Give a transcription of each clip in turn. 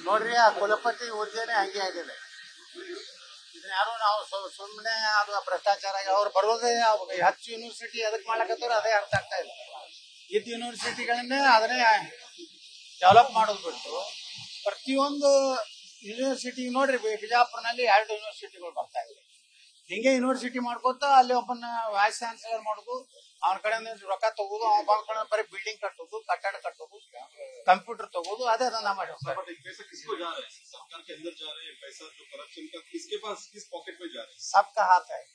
ನೋಡ್ರಿ ಆ ಕುಲಪತಿ ಹುದ್ದೆನೆ ಹಂಗೆ ಆಗಿದೆ ಇದನ್ನ ಯಾರು ನಾವು ಸುಮ್ಮನೆ ಅದು ಭ್ರಷ್ಟಾಚಾರ ಆಗಿ ಅವ್ರು ಬರೋದೇ ಅವ್- ಹೆಚ್ಚು ಯೂನಿವರ್ಸಿಟಿ ಎದಕ್ ಮಾಡ್ಲಕತ್ತಾರ ಅದೇ ಅರ್ಥ ಆಗ್ತಾ ಇಲ್ಲ ಇದ್ದ ಯೂನಿವರ್ಸಿಟಿಗಳನ್ನೇ ಅದನ್ನೇ ಡೆವಲಪ್ ಮಾಡೋದು ಬಿಟ್ಟು ಪ್ರತಿಯೊಂದು ಯೂನಿವರ್ಸಿಟಿ ನೋಡ್ರಿ ಬಿ- ಬಿಜಾಪುರ್ನಲ್ಲಿ ಎರಡು ಯೂನಿವರ್ಸಿಟಿಗಳು ಬರ್ತಾ ಇವೆ ಹಿಂಗೆ ಯೂನಿವರ್ಸಿಟಿ ಮಾಡ್ಕೋತ ಅಲ್ಲಿ ಒಬ್ಬನ ವೈಸ್ ಚಾನ್ಸಲರ್ ಮಾಡೋದು ಅವನ ಕಡೆಯಿಂದ ರೊಕ್ಕ ತಗೋದು ಅವ್ನ ಬಂದ ಕಡೆ ಬರೀ ಬಿಲ್ಡಿಂಗ್ ಕಟ್ಟೋದು ಕಟ್ಟಡ ಕಟ್ಟೋದು ಕಂಪ್ಯೂಟರ್ ತಗೋದು ಅದೇ ದಂಧ ಮಾಡಿ बट एक पैसा किसको जा रहा है सरकार के अंदर जा रहा है पैसा जो करप्शन का किसके पास किस पॉकेट में जा रहा है ಸಬ್ಕ ಹಾತ್ ಹೈ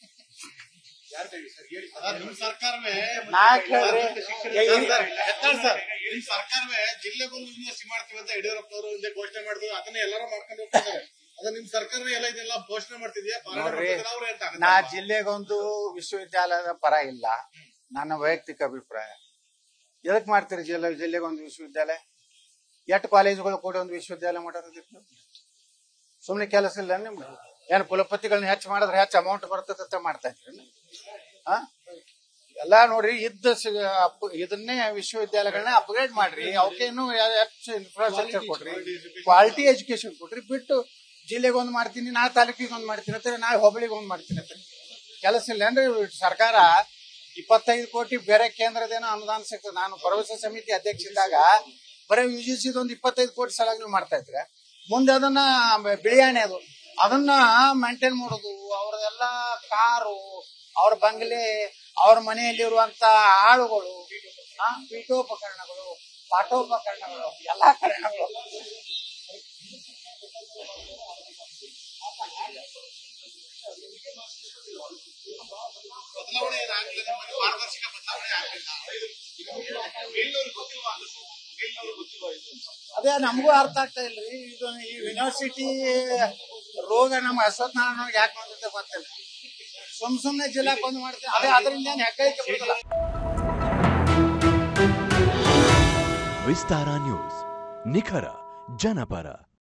ನಿಮ್ ಸರ್ಕಾರವೇ ನಾಯಕ್ ಹೇಳ್ರಿ ಎತ್ತಾಳ್ ಸರ್ ನಿಮ್ ಸರ್ಕಾರವೇ ಜಿಲ್ಲೆಗೊಂದು ಯೂನಿವರ್ಸಿಟಿ ಮಾಡ್ತೀವಿ ಅಂತ ಯಡಿಯೂರಪ್ಪನವರು ಹಿಂದೆ ಘೋಷಣೆ ಮಾಡಿದ್ರು ಅದನ್ನ ಎಲ್ಲರೂ ಮಾಡ್ಕೊಂಡು ಹೋಗ್ತಿದ್ದಾರೆ ಅದ ನಿಮ್ ಸರ್ಕಾರವೇ ಎಲ್ಲ ಇದೆಲ್ಲ ಘೋಷಣೆ ಮಾಡ್ತಿದ್ಯಾ ಪಾಲನೆ ನೋಡ್ರಿ ಮಾಡ್ತಿದ್ದಾರೆ ಅವ್ರು ಅಂತ ನಾ ಜಿಲ್ಲೆಗೊಂದು ವಿಶ್ವವಿದ್ಯಾಲಯದ ಪರ ಇಲ್ಲ ನನ್ನ ವೈಯಕ್ತಿಕ ಅಭಿಪ್ರಾಯ ಎದಕ್ ಮಾಡ್ತೀರಿ ಜಿಲ್ಲೆ ಜಿಲ್ಲೆಗೊಂದು ವಿಶ್ವವಿದ್ಯಾಲಯ ಎಷ್ಟು ಕಾಲೇಜುಗಳು ಕೂಡ ಒಂದು ವಿಶ್ವವಿದ್ಯಾಲಯ ಮಾಡೋದಿತ್ತು ಸುಮ್ಮನೆ ಕೆಲಸ ಇಲ್ಲ ನಿಮ್ಗೆ ಏನು ಕುಲಪತಿಗಳನ್ನ ಹೆಚ್ಚು ಮಾಡಿದ್ರೆ ಹೆಚ್ಚು ಅಮೌಂಟ್ ಬರ್ತದೆ ಅಂತ ಮಾಡ್ತಾ ಇದ್ರಿ ಆ ಎಲ್ಲ ನೋಡ್ರಿ ಇದ್ದ ಸಿ- ಅಪ್- ಇದನ್ನೇ ವಿಶ್ವವಿದ್ಯಾಲಯಗಳನ್ನ ಅಪ್ಗ್ರೇಡ್ ಮಾಡ್ರಿ ಅವಕ್ಕೇನು ಹೆಚ್ಚು ಇನ್ಫ್ರಾಸ್ಟ್ರಕ್ಚರ್ ಕೊಡ್ರಿ ಕ್ವಾಲಿಟಿ ಎಜುಕೇಶನ್ ಕೊಡ್ರಿ ಬಿಟ್ಟು ಜಿಲ್ಲೆಗೆ ಒಂದು ಮಾಡ್ತೀನಿ ನಾ ತಾಲೂಕಿಗೆ ಒಂದು ಮಾಡ್ತೀನಿ ಅಂತ ನಾ ಹೋಬಳಿಗೆ ಒಂದು ಮಾಡ್ತೀನಿ ಅಂತ ಕೆಲಸ ಇಲ್ಲ ಅಂದ್ರೆ ಸರ್ಕಾರ ಇಪ್ಪತ್ತೈದು ಕೋಟಿ ಬೇರೆ ಕೇಂದ್ರದೇನೋ ಅನುದಾನ ಸಿಗ್ತದೆ ನಾನು ಭರವಸೆ ಸಮಿತಿ ಅಧ್ಯಕ್ಷ ಇದ್ದಾಗ ಬರೀ ಯು ಜಿ ಸಿದ ಒಂದು ಇಪ್ಪತ್ತೈದು ಕೋಟಿ ಸಲಾಗಿ ನೀವು ಮಾಡ್ತಾ ಇದ್ರೆ ಮುಂದೆ ಅದನ್ನ ಬಿಳಿಯಾಣೆ ಅದು ಅದನ್ನ ಮೇಂಟೈನ್ ಮಾಡೋದು ಅವ್ರದೆಲ್ಲ ಕಾರು ಅವ್ರ ಬಂಗ್ಲೆ ಅವ್ರ ಮನೆಯಲ್ಲಿರುವಂತ ಆಳುಗಳು ಆ, ಪೀಠೋಪಕರಣಗಳು ಪಾಠೋಪಕರಣಗಳು ಎಲ್ಲಾ ಕರಣಗಳು ಬದಲಾವಣೆ ಏನಾಗ್ಲಿಲ್ಲ ನಿಮ್ಮಲ್ಲಿ ಪಾರದರ್ಶಕ ಬದಲಾವಣೆ ಆಗ್ಲಿಲ್ಲ ಮೇಲ್ನವ್ರಿಗೆ ಗೊತ್ತಿಲ್ವಾ ಅದು? ಮೇಲ್ನವ್ರಿಗೆ ಗೊತ್ತಿಲ್ವಾ ಇದು ಅದೇ ನಮಗೂ ಅರ್ಥ ಆಗ್ತಾ ಇಲ್ರಿ ಇದು ಈ ಯೂನಿವರ್ಸಿಟಿ ರೋಗ ನಮ್ಮ ಅಶ್ವತ್ಥನಾರಾಯಣ ಯಾಕೆ ಬಂದಿದೆ ಗೊತ್ತಿಲ್ಲ ಸುಮ್ ಸುಮ್ನೆ ಜಿಲ್ಲಾಕ್ ಬಂದ್ ಮಾಡ್ತೀವಿ ಅದೇ ಅದರಿಂದ ಹೆಗ್ಗಳಿಕೆ ಬರೋದಿಲ್ಲ ವಿಸ್ತಾರ ನ್ಯೂಸ್ ನಿಖರ ಜನಪರ